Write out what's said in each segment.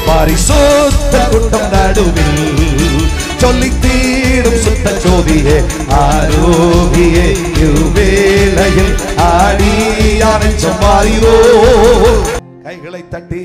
பரிசுத்த கூட்டம் நடுவில் சொல்லி தீடும் சுத்த ஜோதியே ஆரோகியே இவ்வேளையில் ஆடியானை சொம்மாரியோ கைகளை தட்டி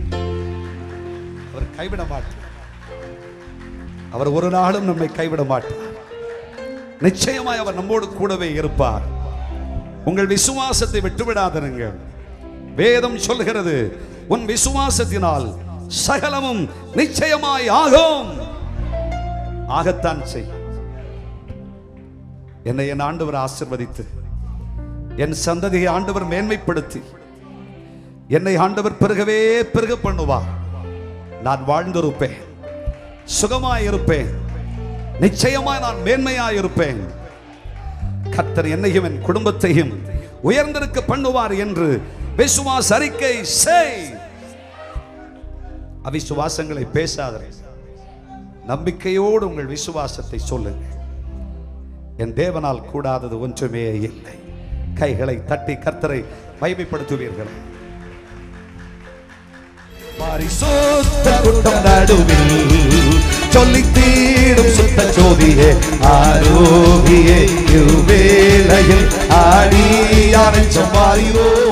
அவர் கைவிட மாட்டார் அவர் ஒரு நாளும் நம்மை கைவிட மாட்டார் நிச்சயமாய் அவர் நம்மோடு கூடவே இருப்பார் உங்கள் விசுவாசத்தை விட்டுவிடாதிருங்கள் வேதம் சொல்கிறது உன் விசுவாசத்தினால் சகலமும் நிச்சயமாய் ஆகும் ஆகத்தான் செய் என்னை என் ஆண்டவர் ஆசிர்வதித்து என் சந்ததியை ஆண்டவர் மேன்மைப்படுத்தி என்னை ஆண்டவர் பெருகவே பெருக பண்ணுவார் நான் வாழ்ந்திருப்பேன் சுகமாய் இருப்பேன் நிச்சயமாய் நான் மேன்மையாய் இருப்பேன் கர்த்தர் என்னையும் என் குடும்பத்தையும் உயர்ந்திருக்க பண்ணுவார் என்று விசுவாச அறிக்கை செய் அவிசுவாசங்களை பேசாதே நம்பிக்கையோடு உங்கள் விசுவாசத்தை சொல்லுங்கள் என் தேவனால் கூடாதது ஒன்றுமே இல்லை கைகளை தட்டி கர்த்தரை மைமைப்படுத்துவீர்கள் பரிசுத்த கூட்டம் நடுவில் சொல்லி தீடும் சுத்த ஜோதியே ஆரோகியே இவ்வேளையில் ஆடியானை சொம்மாரியோ